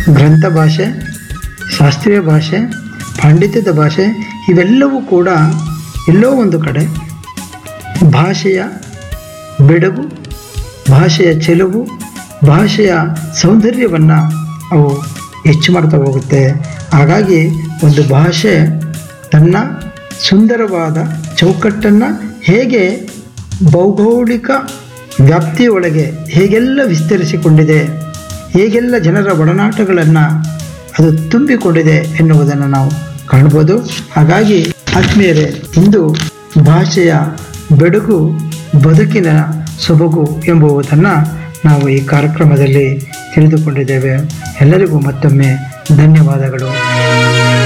ಗ್ರಂಥ ಭಾಷೆ ಶಾಸ್ತ್ರೀಯ ಭಾಷೆ ಪಾಂಡಿತ್ಯದ ಭಾಷೆ ಇವೆಲ್ಲವೂ ಕೂಡ ಎಲ್ಲೋ ಒಂದು ಕಡೆ ಭಾಷೆಯ ಬೆಡಗು ಭಾಷೆಯ ಚೆಲುವು ಭಾಷೆಯ ಸೌಂದರ್ಯವನ್ನು ಅವು ಹೆಚ್ಚು ಮಾಡ್ತಾ ಹೋಗುತ್ತೆ ಹಾಗಾಗಿ ಒಂದು ಭಾಷೆ ತನ್ನ ಸುಂದರವಾದ ಚೌಕಟ್ಟನ್ನು ಹೇಗೆ ಭೌಗೋಳಿಕ ವ್ಯಾಪ್ತಿಯೊಳಗೆ ಹೇಗೆಲ್ಲ ವಿಸ್ತರಿಸಿಕೊಂಡಿದೆ ಹೇಗೆಲ್ಲ ಜನರ ಒಡನಾಟಗಳನ್ನು ಅದು ತುಂಬಿಕೊಂಡಿದೆ ಎನ್ನುವುದನ್ನು ನಾವು ಕಾಣ್ಬೋದು ಹಾಗಾಗಿ ಆತ್ಮೀಯರೇ ಇಂದು ಭಾಷೆಯ ಬೆಳಗು ಬದುಕಿನ ಸೊಬಗು ಎಂಬುವುದನ್ನು ನಾವು ಈ ಕಾರ್ಯಕ್ರಮದಲ್ಲಿ ತಿಳಿದುಕೊಂಡಿದ್ದೇವೆ ಎಲ್ಲರಿಗೂ ಮತ್ತೊಮ್ಮೆ ಧನ್ಯವಾದಗಳು